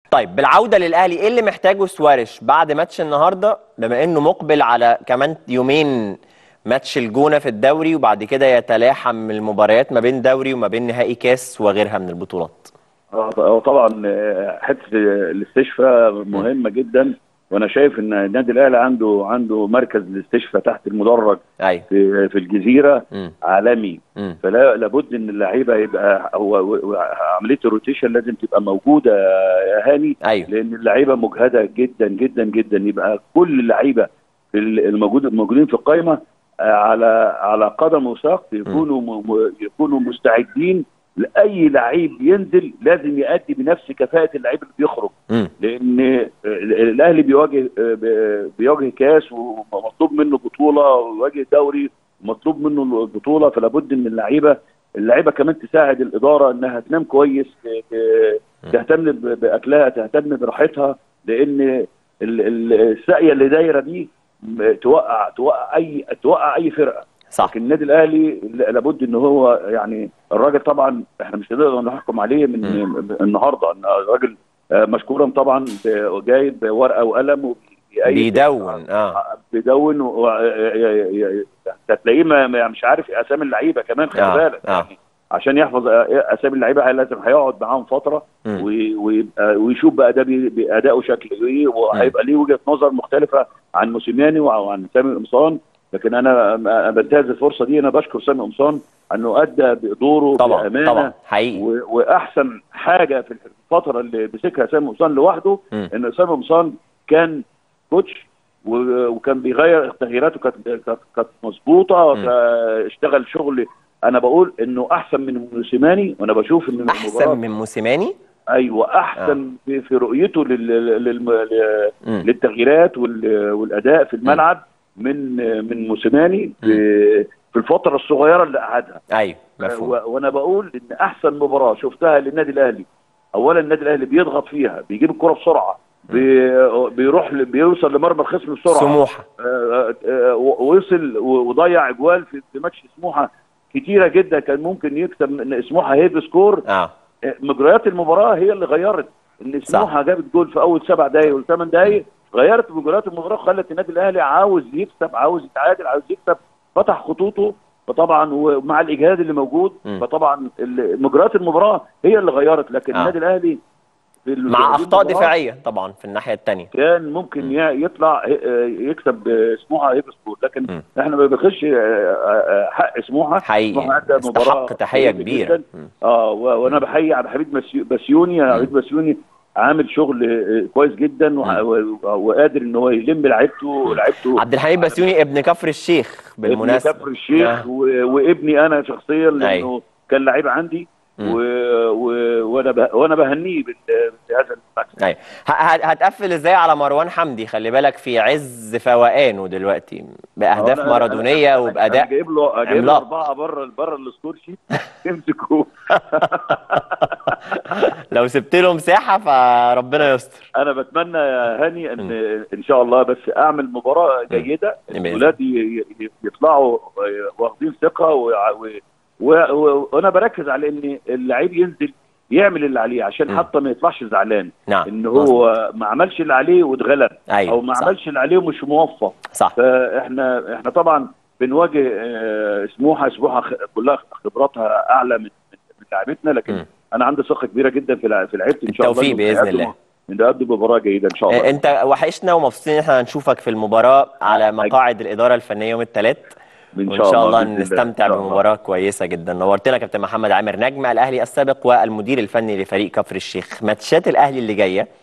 طيب بالعوده للاهلي ايه اللي محتاجه سوارش بعد ماتش النهارده بما انه مقبل على كمان يومين ماتش الجونه في الدوري وبعد كده يتلاحم المباريات ما بين دوري وما بين نهائي كاس وغيرها من البطولات اه هو طبعا آه، حته الاستشفاء مهمه جدا وانا شايف ان النادي الاهلي عنده عنده مركز الاستشفاء تحت المدرج ايوه في في الجزيره مم. عالمي مم. فلا لابد ان اللعيبه يبقى هو هو- عمليه الروتيشن لازم تبقى موجوده يا هاني ايوه لان اللعيبه مجهده جدا جدا جدا يبقى كل اللعيبه في ال- الموجود الموجودين في القائمه آه، على على قدم وساق يكونوا م- م- يكونوا مستعدين لاي لعيب ينزل لازم يأدي بنفس كفاءه اللعيب اللي بيخرج مم. لان ال- الاهلي بيواجه ب- بيواجه كاس ومطلوب منه بطوله ويواجه دوري ومطلوب منه البطوله فلا بد ان اللعيبه اللعيبه كمان تساعد الاداره انها تنام كويس ت- تهتم ب- باكلها تهتم براحتها لان ال- ال- الساقيه اللي دايره دي م- توقع توقع اي توقع اي فرقه صح لكن النادي الاهلي ل- لابد ان هو يعني الراجل طبعا احنا مش هنقدر نحكم عليه من من النهارده إن الراجل آه، مشكورا طبعا ب- جايب ورقه وقلم وبيأيد- بيدون اه بيدون و- و- ي- ي- هتلاقيه ما- ما- مش عارف اسامي اللعيبه كمان خلي آه، بالك آه. يعني عشان يحفظ اسامي اللعيبه لازم هيقعد معاهم فتره مم. وي- ويبقى ويشوف بقى ده بي- بادائه شكله ايه وهيبقى ليه وجهه نظر مختلفه عن موسيماني وعن سامي قمصان لكن انا أنا بنتهز الفرصه دي انا بشكر سامي قمصان انه ادى بدوره طبعا بامانه طبعا حقيقي و- واحسن حاجه في الفتره اللي مسكها سامي قمصان لوحده مم. ان سامي قمصان كان كوتش و- وكان بيغير تغييراته كانت كانت- كانت مظبوطه مم. كا- اشتغل شغل انا بقول انه احسن من موسيماني وانا بشوف ان احسن المباراة- من موسيماني ايوه احسن في, في رؤيته لل... لل... لل... مم. للتغييرات وال... والاداء في الملعب من من موسيماني في في الفتره الصغيره اللي قعدها ايوه مفهوم و- وانا بقول ان احسن مباراه شفتها للنادي الاهلي اولا النادي الاهلي بيضغط فيها بيجيب الكره بسرعه بي... بيروح ل... بيوصل لمرمى الخصم بسرعه سموحه آه، آه، ووصل و- وضيع اجوال في في ماتش سموحه كتيره جدا كان ممكن يكسب إن سموحه هيب سكور اه مجريات المباراه هي اللي غيرت ان سموحه جابت جول في اول سبع دقائق وثمان دقائق غيرت مجريات المباراه خلت النادي الاهلي عاوز يكسب عاوز يتعادل عاوز يكسب فتح خطوطه فطبعا ومع الاجهاد اللي موجود مم. فطبعا ال- مجريات المباراه هي اللي غيرت لكن آه. النادي الاهلي في ال- مع في اخطاء المباراة دفاعيه طبعا في الناحيه الثانيه كان ممكن ي- يطلع آه، يكسب آه، سموحه هيب سكور لكن مم. احنا ما بنخش آه، آه، حق سموحه حقيقي سموحه أدى مباراة استحق تحيه كويسة كبيره جداً. مم. اه و- وانا بحيي عبد الحميد بسيو- بسيوني عبد الحميد بسيوني عامل شغل آه، كويس جدا وح- و- وقادر ان هو يلم لعيبته ولعيبته عبد الحميد بسيوني ابن كفر الشيخ بالمناسبه ابن كفر الشيخ آه. و- وابني انا شخصيا لانه أيوة. كان لعيب عندي مم. و... و... وانا ب... وانا بهنيه بال- بهذا المكسب ايوه ه- ه- هتقفل ازاي على مروان حمدي خلي بالك في عز فوقانه دلوقتي باهداف أنا- مارادونيه أنا- أنا- وباداء أنا جايب له جايب له عملاق. اربعه بره بره السكور شيت يمسكوا لو سبت له مساحه فربنا يستر انا بتمنى يا هاني ان ان شاء الله بس اعمل مباراه جيده بإذن الولاد ي- ي- يطلعوا واخدين ثقه وع- و- و- و- وانا بركز على ان اللعيب ينزل يعمل اللي عليه عشان مم. حتى ما يطلعش زعلان نعم ان هو ما عملش اللي عليه واتغلب ايوه او ما صح. عملش اللي عليه ومش موفق صح فاحنا احنا طبعا بنواجه آه، سموحه سموحه خ- كلها خبراتها اعلى من من من لعيبتنا لكن مم. انا عندي ثقه كبيره جدا في لع- في لعيبتي ان شاء الله بالتوفيق إنهم بإذن هيقدموا- الله. إن يقدموا مباراه جيده ان شاء الله آه، انت وحشنا ومبسوطين ان احنا هنشوفك في المباراه على مقاعد الاداره الفنيه يوم الثلاث وان شاء الله بإذن نستمتع إن شاء الله. بمباراه كويسه جدا نورتنا كابتن محمد عامر نجم الاهلي السابق والمدير الفني لفريق كفر الشيخ ماتشات الاهلي اللي جايه